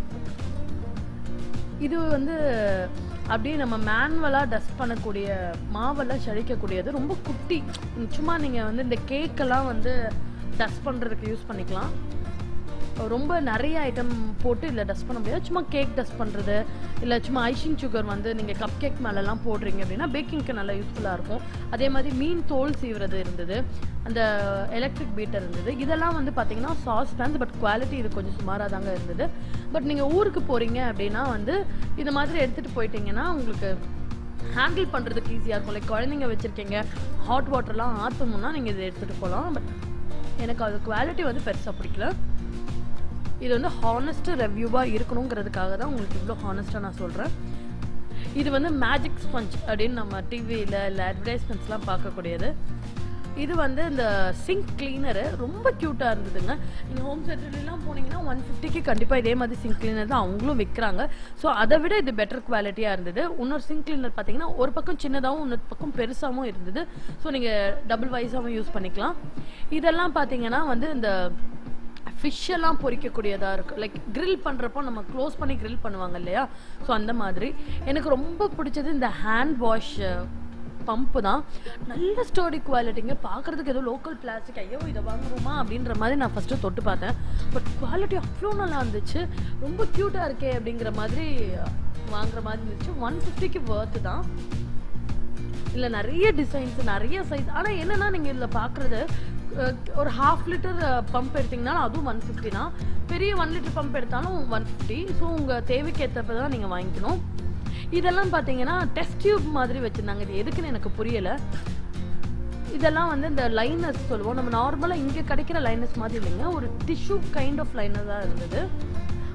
இது வந்து அப்படியே நம்ம மேனுவலாக டஸ்ட் பண்ணக்கூடிய மாவெல்லாம் சழிக்கக்கூடியது ரொம்ப குட்டி சும்மா நீங்கள் வந்து இந்த கேக்கெல்லாம் வந்து டஸ்ட் பண்ணுறதுக்கு யூஸ் பண்ணிக்கலாம் ரொம்ப நிறைய ஐட்டம் போட்டு இதில் டஸ்ட் பண்ண முடியாது சும்மா கேக் டஸ்ட் பண்ணுறது இல்லை சும்மா ஐஷிங் சுகர் வந்து நீங்கள் கப் கேக் மேலெல்லாம் போடுறீங்க அப்படின்னா பேக்கிங்க்கு நல்லா யூஸ்ஃபுல்லாக இருக்கும் அதே மாதிரி மீன் தோல் சீவுறது இருந்தது அந்த எலக்ட்ரிக் பீட்டர் இருந்தது இதெல்லாம் வந்து பார்த்தீங்கன்னா சாஸ் பேன்ஸ் பட் குவாலிட்டி இது கொஞ்சம் சுமாராக தாங்க இருந்தது பட் நீங்கள் ஊருக்கு போகிறீங்க அப்படின்னா வந்து இது மாதிரி எடுத்துகிட்டு போயிட்டீங்கன்னா உங்களுக்கு ஹேண்டில் பண்ணுறதுக்கு ஈஸியாக இருக்கும் லைக் குழந்தைங்க வச்சுருக்கீங்க ஹாட் வாட்டர்லாம் ஆற்றணும்னா நீங்கள் இதை எடுத்துகிட்டு போகலாம் பட் எனக்கு அது குவாலிட்டி வந்து பெருசாக பிடிக்கல இது வந்து ஹானஸ்ட் ரிவ்யூவாக இருக்கணுங்கிறதுக்காக தான் உங்களுக்கு இவ்வளோ ஹானஸ்ட்டாக நான் சொல்கிறேன் இது வந்து மேஜிக் ஸ்பஞ்ச் அப்படின்னு நம்ம டிவியில் இல்லை அட்வர்டைஸ்மெண்ட்ஸ்லாம் பார்க்கக்கூடியது இது வந்து இந்த சிங்க் கிளீனரு ரொம்ப க்யூட்டாக இருந்ததுங்க நீங்கள் ஹோம் சென்டர்லாம் போனீங்கன்னா ஒன் ஃபிஃப்டிக்கு கண்டிப்பாக இதே மாதிரி சிங்க் கிளீனர் தான் அவங்களும் விற்கிறாங்க ஸோ அதை விட இது பெட்டர் குவாலிட்டியாக இருந்தது இன்னொரு சிங்க் கிளீனர் பார்த்தீங்கன்னா ஒரு பக்கம் சின்னதாகவும் இன்னொரு பக்கம் பெருசாகவும் இருந்தது ஸோ நீங்கள் டபுள் வைஸாகவும் யூஸ் பண்ணிக்கலாம் இதெல்லாம் பார்த்தீங்கன்னா வந்து இந்த ஃபிஷ் எல்லாம் பொரிக்கக்கூடியதாக இருக்கும் லைக் grill பண்ணுறப்போ நம்ம க்ளோஸ் பண்ணி grill பண்ணுவாங்க இல்லையா ஸோ அந்த மாதிரி எனக்கு ரொம்ப பிடிச்சது இந்த ஹேண்ட் வாஷ் பம்ப்பு தான் நல்ல ஸ்டோரி குவாலிட்டிங்க பார்க்குறதுக்கு ஏதோ லோக்கல் பிளாஸ்டிக் ஐயோ இதை வாங்குறோமா அப்படின்ற மாதிரி நான் ஃபஸ்ட்டு தொட்டு பார்த்தேன் பட் குவாலிட்டி அவ்வளோ நல்லா இருந்துச்சு ரொம்ப க்யூட்டாக இருக்கே அப்படிங்கிற மாதிரி வாங்குற மாதிரி இருந்துச்சு ஒன் ஃபிஃப்டிக்கு worth தான் இல்லை நிறைய டிசைன்ஸ் நிறைய சைஸ் ஆனால் என்னன்னா நீங்கள் இதில் பார்க்குறது ஒரு ஹாஃப் லிட்டர் பம்ப் எடுத்தீங்கனாலும் அதுவும் ஒன் ஃபிஃப்டி தான் பெரிய ஒன் லிட்டர் பம்ப் எடுத்தாலும் ஒன் ஃபிஃப்டி ஸோ உங்கள் தேவைக்கு ஏற்றப்ப தான் நீங்கள் வாங்கிக்கணும் இதெல்லாம் பார்த்தீங்கன்னா டெஸ்ட் டியூப் மாதிரி வச்சுருந்தாங்க இது எதுக்குன்னு எனக்கு புரியலை இதெல்லாம் வந்து இந்த லைனர்ஸ் சொல்லுவோம் நம்ம நார்மலாக இங்கே கிடைக்கிற லைனர்ஸ் மாதிரி இல்லைங்க ஒரு டிஷ்யூ கைண்ட் ஆஃப் லைனர் தான் இருந்தது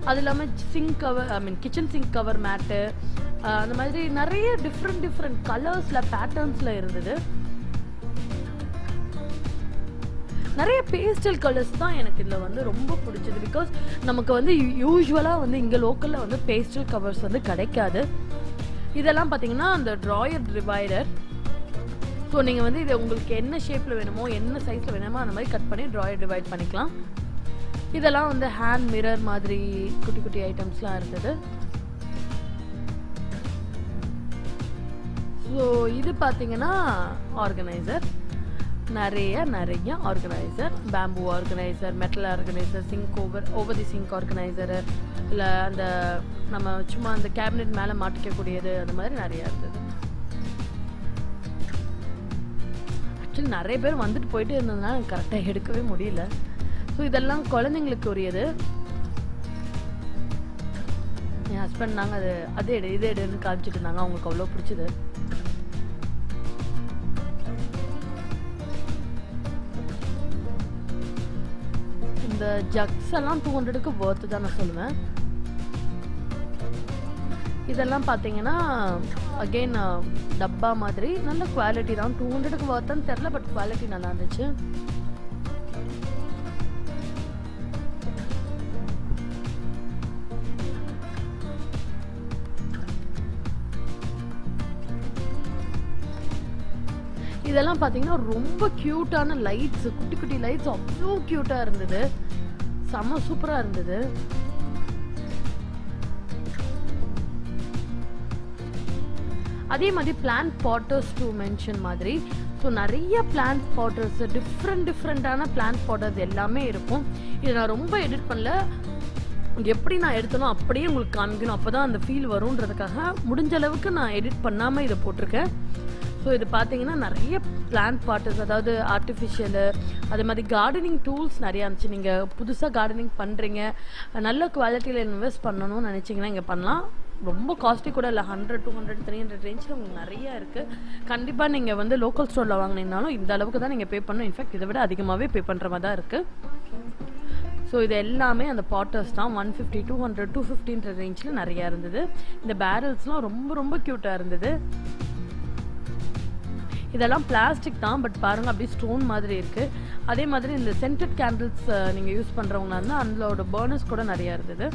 அது இல்லாமல் sink cover I mean kitchen sink cover mat அந்த மாதிரி நிறைய டிஃப்ரெண்ட் டிஃப்ரெண்ட் கலர்ஸில் பேட்டர்ன்ஸில் இருந்தது நிறைய பேஸ்டல் கலர்ஸ் தான் எனக்கு இதில் வந்து ரொம்ப பிடிச்சது பிகாஸ் நமக்கு வந்து யூஸ்வலாக வந்து இங்கே லோக்கலில் வந்து பேஸ்டல் கவர்ஸ் வந்து கிடைக்காது இதெல்லாம் பார்த்தீங்கன்னா அந்த ட்ராயர் டிவைடர் ஸோ நீங்கள் வந்து இதை உங்களுக்கு என்ன ஷேப்பில் வேணுமோ என்ன சைஸில் வேணுமோ அந்த மாதிரி கட் பண்ணி ட்ராயர் டிவைட் பண்ணிக்கலாம் இதெல்லாம் வந்து ஹேண்ட் மிரர் மாதிரி குட்டி குட்டி ஐட்டம்ஸ்லாம் இருந்தது ஸோ இது பார்த்தீங்கன்னா ஆர்கனைசர் நிறைய நிறைய organiser bamboo organiser metal organiser sink over over the sink organiser இல்லை அந்த நம்ம சும்மா அந்த கேபினெட் மேலே மாட்டிக்கக்கூடியது அந்த மாதிரி நிறையா இருந்தது ஆக்சுவலி நிறைய பேர் வந்துட்டு போயிட்டே இருந்ததுனால எனக்கு கரெக்டாக எடுக்கவே முடியல ஸோ இதெல்லாம் குழந்தைங்களுக்கு உரியது என் ஹஸ்பண்ட் நாங்கள் அது அது எடு இது எடுன்னு காமிச்சிட்டு இருந்தாங்க அவங்களுக்கு அவ்வளோ பிடிச்சது இந்த ஜக்ஸ் எல்லாம் டூ ஹண்ட்ரடுக்கு ஒர்த்து தான் நான் சொல்லுவேன் இதெல்லாம் பார்த்தீங்கன்னா அகெயின் டப்பா மாதிரி நல்ல குவாலிட்டி தான் டூ ஹண்ட்ரடுக்கு ஒர்த்தான்னு தெரில பட் குவாலிட்டி நல்லா இருந்துச்சு இதெல்லாம் பார்த்தீங்கன்னா ரொம்ப க்யூட்டான லைட்ஸ் குட்டி குட்டி லைட்ஸ் அவ்வளோ க்யூட்டாக இருந்தது செம்ம சூப்பராக இருந்தது அதே மாதிரி பிளான்ட் பாட்டர்ஸ் டு மென்ஷன் மாதிரி ஸோ நிறைய பிளான்ட் பாட்டர்ஸ் டிஃப்ரெண்ட் டிஃப்ரெண்ட்டான பிளான்ட் பாட்டர்ஸ் எல்லாமே இருக்கும் இதை நான் ரொம்ப எடிட் பண்ணல எப்படி நான் எடுத்தனோ அப்படியே உங்களுக்கு காமிக்கணும் அப்போ தான் அந்த ஃபீல் வரும்ன்றதுக்காக முடிஞ்ச அளவுக்கு நான் எடிட் பண்ணாமல் இதை போட்டிருக்கேன் ஸோ இது பார்த்தீங்கன்னா நிறைய பிளான்ட் பாட்டர்ஸ் அதாவது ஆர்டிஃபிஷியலு அதே மாதிரி கார்டனிங் டூல்ஸ் நிறையா இருந்துச்சு நீங்கள் புதுசாக கார்டனிங் பண்ணுறீங்க நல்ல குவாலிட்டியில் இன்வெஸ்ட் பண்ணணும்னு நினச்சிங்கன்னா இங்கே பண்ணலாம் ரொம்ப காஸ்ட்லி கூட இல்லை hundred two hundred three hundred ரேஞ்சில் உங்களுக்கு நிறைய இருக்குது கண்டிப்பாக நீங்கள் வந்து லோக்கல் ஸ்டோரில் வாங்கினீங்கனாலும் இந்த அளவுக்கு தான் நீங்கள் பே பண்ணணும் இன்ஃபேக்ட் இதை விட அதிகமாகவே பே பண்ணுற மாதிரி தான் இருக்குது ஸோ இது எல்லாமே அந்த பாட்டர்ஸ் தான் one fifty two hundred two ஃபிஃப்டின்ற ரேஞ்சில் நிறையா இருந்தது இந்த பேரல்ஸ்லாம் ரொம்ப ரொம்ப க்யூட்டாக இருந்தது இதெல்லாம் பிளாஸ்டிக் தான் பட் பாருங்க அப்படியே ஸ்டோன் மாதிரி இருக்கு அதே மாதிரி இந்த சென்டட் கேண்டில்ஸ் நீங்க யூஸ் பண்றவங்களா இருந்தால் அதோட பர்னர்ஸ் கூட நிறைய இருந்தது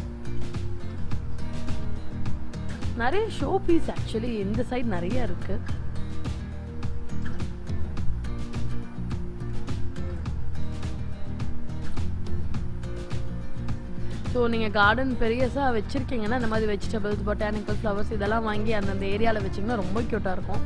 நிறைய ஷோ பீஸ் ஆக்சுவலி இந்த சைடு நிறைய இருக்கு ஸோ நீங்கள் கார்டன் பெரியஸாக வச்சுருக்கீங்கன்னா இந்த மாதிரி வெஜிடபிள்ஸ் பொட்டானிக்கல் ஃப்ளவர்ஸ் இதெல்லாம் வாங்கி அந்தந்த ஏரியாவில் வச்சிங்கன்னா ரொம்ப க்யூட்டாக இருக்கும்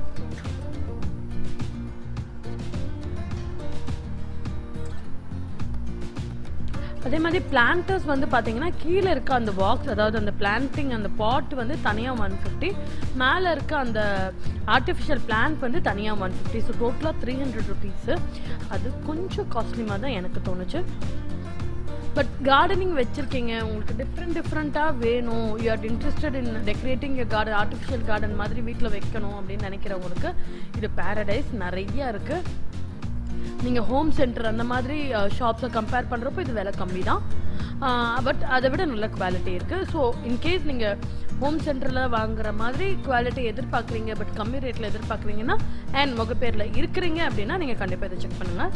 அதே மாதிரி பிளான்டர்ஸ் வந்து பார்த்தீங்கன்னா கீழே இருக்க அந்த பாக்ஸ் அதாவது அந்த பிளான்டிங் அந்த பாட் வந்து தனியாக ஒன் ஃபிஃப்டி மேலே இருக்க அந்த ஆர்டிஃபிஷியல் பிளான்ட் வந்து தனியாக ஒன் ஃபிஃப்டி ஸோ டோட்டலாக த்ரீ ஹண்ட்ரட் ருபீஸு அது கொஞ்சம் காஸ்ட்லிமாக தான் எனக்கு தோணுச்சு பட் கார்டனிங் வச்சுருக்கீங்க உங்களுக்கு டிஃப்ரெண்ட் டிஃப்ரெண்ட்டாக வேணும் you are interested in decorating garden artificial garden மாதிரி வீட்டில் வைக்கணும் அப்படின்னு நினைக்கிறவங்களுக்கு இது பேரடைஸ் நிறைய இருக்குது நீங்கள் ஹோம் சென்டர் அந்த மாதிரி ஷாப்ஸை கம்பேர் பண்ணுறப்போ இது விலை கம்மி தான் பட் அதை விட நல்ல குவாலிட்டி இருக்குது ஸோ இன்கேஸ் நீங்கள் ஹோம் சென்டரில் வாங்குற மாதிரி குவாலிட்டி எதிர்பார்க்குறீங்க பட் கம்மி ரேட்டில் எதிர்பார்க்குறீங்கன்னா அண்ட் முகப்பேரில் இருக்கிறீங்க அப்படின்னா நீங்கள் கண்டிப்பாக இதை செக் பண்ணுங்கள்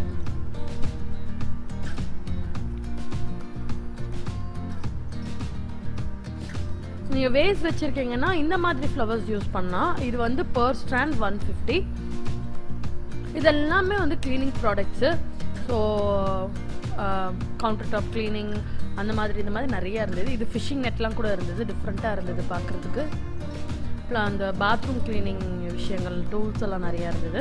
நீங்கள் வேஸ் வச்சுருக்கீங்கன்னா இந்த மாதிரி ஃப்ளவர்ஸ் யூஸ் பண்ணால் இது வந்து பர் ஸ்டாண்ட் ஒன் ஃபிஃப்டி இதெல்லாமே வந்து cleaning products so counter top cleaning அந்த மாதிரி இந்த மாதிரி நிறையா இருந்தது இது ஃபிஷிங் நெட்லாம் கூட இருந்தது டிஃப்ரெண்ட்டாக இருந்தது பார்க்குறதுக்கு அப்புறம் அந்த பாத்ரூம் க்ளீனிங் விஷயங்கள் டூல்ஸ் எல்லாம் நிறையா இருந்தது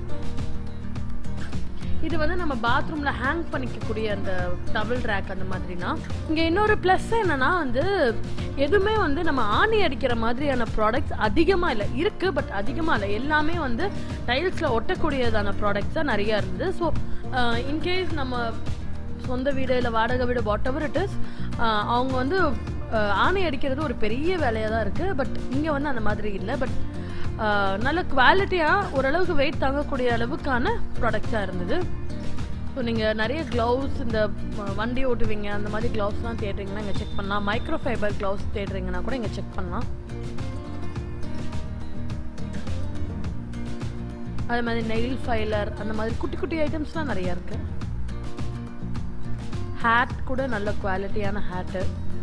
இது வந்து நம்ம பாத்ரூமில் ஹேங் பண்ணிக்கக்கூடிய அந்த டபுள் ரேக் அந்த மாதிரினா இங்கே இன்னொரு ப்ளஸ் என்னன்னா வந்து எதுவுமே வந்து நம்ம ஆணி அடிக்கிற மாதிரியான ப்ராடக்ட்ஸ் அதிகமாக இல்லை இருக்குது பட் அதிகமாக இல்லை எல்லாமே வந்து டைல்ஸில் ஒட்டக்கூடியதான ப்ராடக்ட்ஸ் தான் நிறையா இருந்தது ஸோ இன்கேஸ் நம்ம சொந்த வீடு இல்லை வாடகை வீடு வாட் எவர் இட் இஸ் அவங்க வந்து ஆணை அடிக்கிறது ஒரு பெரிய வேலையாக தான் இருக்குது பட் இங்கே வந்து அந்த மாதிரி இல்லை பட் நல்ல குவாலிட்டியாக ஓரளவுக்கு வெயிட் தாங்கக்கூடிய அளவுக்கான ப்ராடக்ட்ஸாக இருந்தது ஸோ ஸோ நீங்கள் நிறைய க்ளவுஸ் இந்த ம- வண்டி ஓட்டுவீங்க அந்த மாதிரி க்ளவுஸ்லாம் தேடுறீங்கன்னா இங்கே செக் பண்ணலாம் மைக்ரோ ஃபைபர் க்ளவுஸ் தேடுறீங்கன்னா கூட இங்கே செக் பண்ணலாம் அதே மாதிரி நெயில் ஃபைலர் அந்த மாதிரி குட்டி குட்டி ஐட்டம்ஸ்லாம் நிறையா இருக்குது ஹேட் கூட நல்ல குவாலிட்டியான ஹேட்டு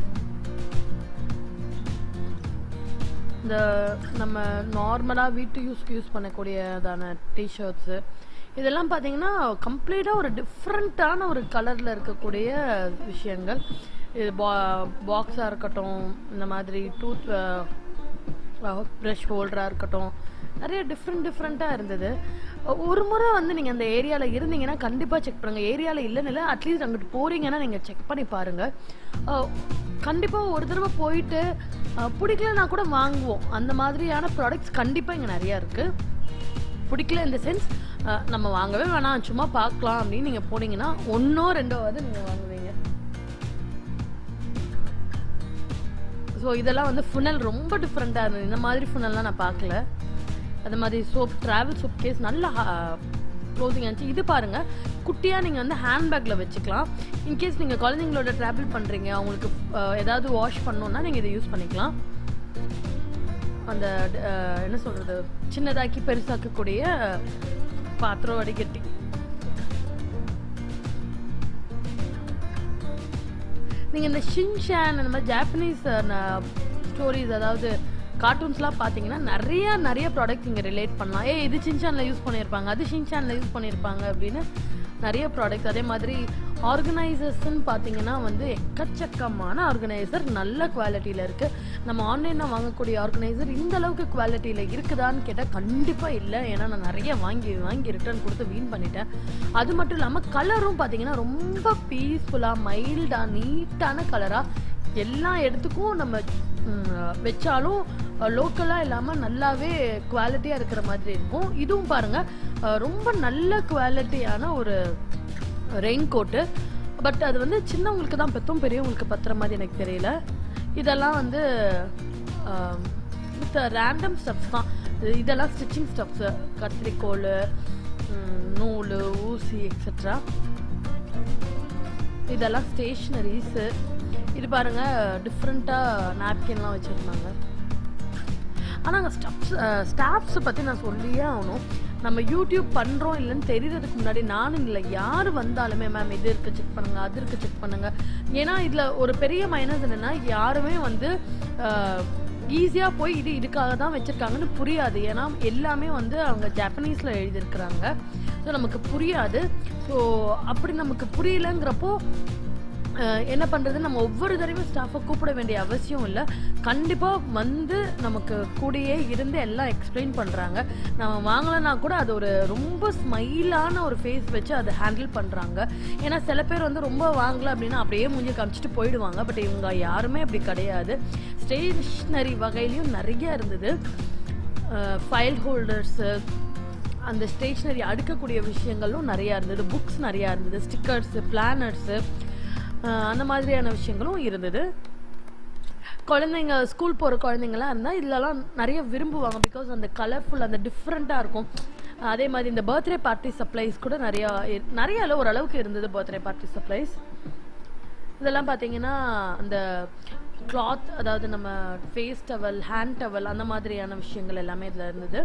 இந்த நம்ம நார்மலாக வீட்டு யூஸ்க்கு யூஸ் பண்ணக்கூடியதான டிஷர்ட்ஸு இதெல்லாம் பார்த்தீங்கன்னா கம்ப்ளீட்டாக ஒரு டிஃப்ரெண்ட்டான ஒரு கலரில் இருக்கக்கூடிய விஷயங்கள் இது பா பாக்ஸாக இருக்கட்டும் இந்த மாதிரி டூத் ப்ரஷ் ஹோல்டராக இருக்கட்டும் நிறைய டிஃப்ரெண்ட் டிஃப்ரெண்ட்டாக இருந்தது ஒரு முறை வந்து நீங்கள் அந்த ஏரியாவில் இருந்தீங்கன்னா கண்டிப்பாக செக் பண்ணுங்கள் ஏரியாவில் இல்லைன்னு இல்லை அட்லீஸ்ட் அங்கிட்டு போகிறீங்கன்னா நீங்கள் செக் பண்ணி பாருங்கள் கண்டிப்பாக ஒரு தடவை போயிட்டு அஹ், பிடிக்கலனா கூட வாங்குவோம் அந்த மாதிரியான ப்ராடக்ட்ஸ் கண்டிப்பாக இங்கே நிறையா இருக்குது பிடிக்கல இந்த சென்ஸ் நம்ம வாங்கவே வேணாம் சும்மா பார்க்கலாம் அப்படின்னு நீங்கள் போனீங்கன்னா ஒன்றோ ரெண்டோவாவது நீங்கள் வாங்குவீங்க ஸோ இதெல்லாம் வந்து ஃபுனல் ரொம்ப டிஃப்ரெண்ட்டாக இருந்தது இந்த மாதிரி ஃபுனல்லாம் நான் பார்க்கல அது மாதிரி சோப் ட்ராவல் சோப் கேஸ் நல்ல க்ளோசிங் ஆச்சு இது பாருங்க குட்டியாக நீங்கள் வந்து ஹேண்ட்பேக்கில் வச்சுக்கலாம் இன்கேஸ் நீங்கள் குழந்தைங்களோட ட்ராவல் பண்ணுறீங்க அவங்களுக்கு அஹ், ஏதாவது வாஷ் பண்ணணுன்னா நீங்கள் இதை யூஸ் பண்ணிக்கலாம் அந்த அஹ், என்ன சொல்கிறது சின்னதாக்கி பெருசாக்கக்கூடிய பாத்திரம் வடிகட்டி நீங்கள் இந்த ஷின்ஷான் அந்த மாதிரி ஜாப்பனீஸ் ஸ்டோரிஸ் அதாவது கார்ட்டூன்ஸ்லாம் பார்த்தீங்கன்னா நிறைய நிறைய ப்ராடக்ட் இங்கே ரிலேட் பண்ணலாம் ஏ இது ஷின்ஷானில் யூஸ் பண்ணியிருப்பாங்க அது ஷின்ஷானில் யூஸ் பண்ணியிருப்பாங்க அப்படின்னு நிறைய ப்ராடக்ட் அதே மாதிரி ஆர்கனைசர்ஸ்ன்னு பார்த்தீங்கன்னா வந்து எக்கச்சக்கமான ஆர்கனைசர் நல்ல குவாலிட்டியில் இருக்குது நம்ம ஆன்லைனில் வாங்கக்கூடிய ஆர்கனைசர் இந்த அளவுக்கு குவாலிட்டியில் இருக்குதான்னு கேட்டால் கண்டிப்பாக இல்லை ஏன்னா நான் நிறைய வாங்கி வாங்கி ரிட்டர்ன் கொடுத்து வீண் பண்ணிட்டேன் அது மட்டும் இல்லாமல் கலரும் பார்த்தீங்கன்னா ரொம்ப பீஸ்ஃபுல்லாக மைல்டாக நீட்டான கலராக எல்லா இடத்துக்கும் நம்ம ம், வச்சாலும் லோக்கலாக இல்லாமல் நல்லாவே குவாலிட்டியாக இருக்கிற மாதிரி இருக்கும் இதுவும் பாருங்கள் ரொம்ப நல்ல குவாலிட்டியான ஒரு ரெயின் கோட்டு பட் அது வந்து சின்னவங்களுக்கு தான் பத்தும் பெரியவங்களுக்கு பத்துற மாதிரி எனக்கு தெரியல இதெல்லாம் வந்து வித் ரேண்டம் ஸ்டப்ஸ் தான் இது- இதெல்லாம் ஸ்டிச்சிங் ஸ்டப்ஸு கத்திரிக்கோல் ம், நூல் ஊசி எக்ஸட்ரா இதெல்லாம் ஸ்டேஷ்னரிஸு இது பாருங்க டிஃப்ரெண்ட்டாக நாப்கின்லாம் வச்சுருந்தாங்க ஆனால் அங்கே ஸ்டாஃப்ஸ் ஸ்டாஃப்ஸை பற்றி நான் சொல்லியே ஆகணும் நம்ம யூடியூப் பண்ணுறோம் இல்லைன்னு தெரியறதுக்கு முன்னாடி நானும் இல்லை யார் வந்தாலுமே மேம் இது இருக்கு செக் பண்ணுங்க அது இருக்கு செக் பண்ணுங்க ஏன்னா இதில் ஒரு பெரிய மைனஸ் என்னென்னா யாருமே வந்து ஈஸியாக போய் இது இதுக்காக தான் வச்சுருக்காங்கன்னு புரியாது ஏன்னா எல்லாமே வந்து அவங்க ஜாப்பனீஸில் எழுதியிருக்கிறாங்க ஸோ நமக்கு புரியாது ஸோ அப்படி நமக்கு புரியலங்கிறப்போ அஹ் என்ன பண்ணுறது நம்ம ஒவ்வொரு தடவையும் ஸ்டாஃபை கூப்பிட வேண்டிய அவசியம் இல்லை கண்டிப்பாக வந்து நமக்கு கூடயே இருந்து எல்லாம் எக்ஸ்பிளைன் பண்ணுறாங்க நம்ம வாங்கலைன்னா கூட அது ஒரு ரொம்ப ஸ்மைலான ஒரு ஃபேஸ் வச்சு அதை ஹேண்டில் பண்ணுறாங்க ஏன்னா சில பேர் வந்து ரொம்ப வாங்கல அப்படின்னா அப்படியே மூஞ்சி காமிச்சிட்டு போயிடுவாங்க பட் இவங்க யாருமே அப்படி கிடையாது ஸ்டேஷ்னரி வகையிலையும் நிறைய இருந்தது ஃபைல் ஹோல்டர்ஸு அந்த ஸ்டேஷ்னரி அடுக்கக்கூடிய விஷயங்களும் நிறையா இருந்தது புக்ஸ் நிறையா இருந்தது ஸ்டிக்கர்ஸு பிளானர்ஸு அந்த மாதிரியான விஷயங்களும் இருந்தது குழந்தைங்க ஸ்கூல் போகிற குழந்தைங்களாம் இருந்தால் இதுலலாம் நிறைய விரும்புவாங்க பிகாஸ் அந்த கலர்ஃபுல் அந்த டிஃப்ரெண்ட்டாக இருக்கும் அதே மாதிரி இந்த பர்த்டே பார்ட்டி சப்ளைஸ் கூட நிறையா இரு- நிறைய இல்லை ஓரளவுக்கு இருந்தது பர்த்டே பார்ட்டி சப்ளைஸ் இதெல்லாம் பார்த்தீங்கன்னா அந்த கிளாத் அதாவது நம்ம ஃபேஸ் டவல் ஹேண்ட் டவல் அந்த மாதிரியான விஷயங்கள் எல்லாமே இதில் இருந்தது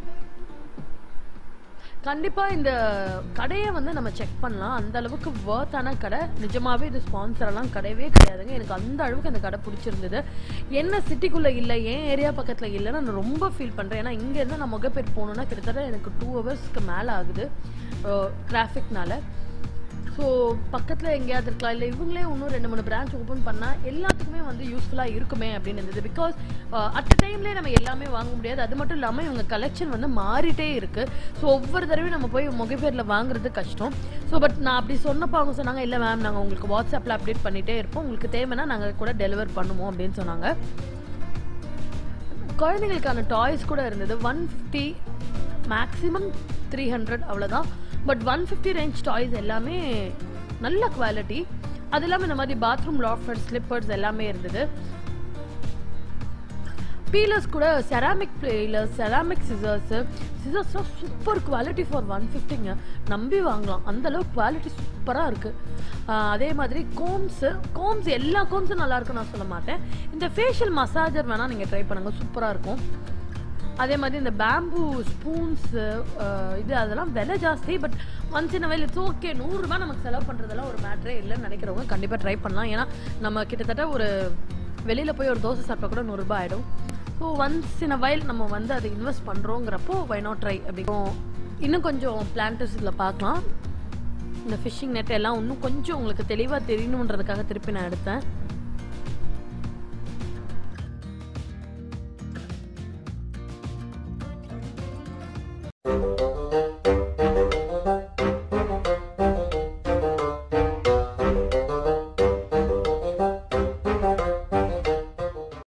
கண்டிப்பாக இந்த கடையை வந்து நம்ம செக் பண்ணலாம் அந்த அளவுக்கு ஒர்த்தான கடை நிஜமாவே இது ஸ்பான்சரெல்லாம் கிடையவே கிடையாதுங்க எனக்கு அந்த அளவுக்கு அந்த கடை பிடிச்சிருந்தது என்ன சிட்டிக்குள்ளே இல்லை ஏன் ஏரியா பக்கத்தில் இல்லைன்னு நான் ரொம்ப ஃபீல் பண்ணுறேன் ஏன்னா இங்கேருந்து நான் முகப்பேர் போகணுன்னா கிட்டத்தட்ட எனக்கு டூ ஹவர்ஸ்க்கு மேலே ஆகுது டிராஃபிக்னால ஸோ பக்கத்தில் எங்கேயாவது இருக்கலாம் இல்லை இவங்களே இன்னும் ரெண்டு மூணு பிரான்ச் ஓப்பன் பண்ணால் எல்லாத்துக்குமே வந்து யூஸ்ஃபுல்லாக இருக்குமே அப்படின்னு இருந்தது பிகாஸ் அட் அ டைம்லேயே நம்ம எல்லாமே வாங்க முடியாது அது மட்டும் இல்லாமல் இவங்க கலெக்ஷன் வந்து மாறிட்டே இருக்குது ஸோ ஒவ்வொரு தடவையும் நம்ம போய் முகப்பேரில் வாங்குறது கஷ்டம் ஸோ பட் நான் அப்படி சொன்னப்போ அவங்க சொன்னாங்க இல்லை மேம் நாங்கள் உங்களுக்கு வாட்ஸ்அப்பில் அப்டேட் பண்ணிகிட்டே இருப்போம் உங்களுக்கு தேவைன்னா நாங்கள் கூட டெலிவர் பண்ணுவோம் அப்படின்னு சொன்னாங்க குழந்தைங்களுக்கான டாய்ஸ் கூட இருந்தது one fifty maximum three hundred அவ்வளோதான் but one fifty range toys எல்லாமே நல்ல குவாலிட்டி அது இல்லாமல் இந்த மாதிரி பாத்ரூம் லாஃப்டர் ஸ்லிப்பர்ஸ் எல்லாமே இருந்தது பீலர்ஸ் கூட செராமிக் பீலர்ஸ் செராமிக் சிசர்ஸு சிசர்ஸ்லாம் சூப்பர் குவாலிட்டி ஃபார் ஒன் ஃபிஃப்டிங்க நம்பி வாங்கலாம் அந்த அளவுக்கு குவாலிட்டி சூப்பராக இருக்குது அதே மாதிரி கோம்ஸு கோம்ஸ் எல்லா கோம்ஸும் நல்லா இருக்குன்னு நான் சொல்ல மாட்டேன் இந்த ஃபேஷியல் மசாஜர் வேணால் நீங்கள் ட்ரை பண்ணுங்கள் சூப்பராக இருக்கும் அதே மாதிரி இந்த பேம்பு ஸ்பூன்ஸு இது அதெல்லாம் விலை ஜாஸ்தி பட் ஒன்ஸ் இன் வயல் இட்ஸ் ஓகே நூறுரூபா நமக்கு செலவு பண்ணுறதெல்லாம் ஒரு மேட்ரே இல்லைன்னு நினைக்கிறவங்க கண்டிப்பாக ட்ரை பண்ணலாம் ஏன்னா நம்ம கிட்டத்தட்ட ஒரு வெளியில் போய் ஒரு தோசை சாப்பிட்டா கூட நூறுரூபா ஆகிடும் ஸோ ஒன்ஸ் இன் வயல் நம்ம வந்து அதை இன்வெஸ்ட் பண்ணுறோங்கிறப்போ வை நாட் ட்ரை அப்படி இன்னும் கொஞ்சம் பிளான்டர்ஸ் இதில் பார்க்கலாம் இந்த ஃபிஷ்ஷிங் நெட் எல்லாம் இன்னும் கொஞ்சம் உங்களுக்கு தெளிவாக தெரியணுன்றதுக்காக திருப்பி நான் எடுத்தேன்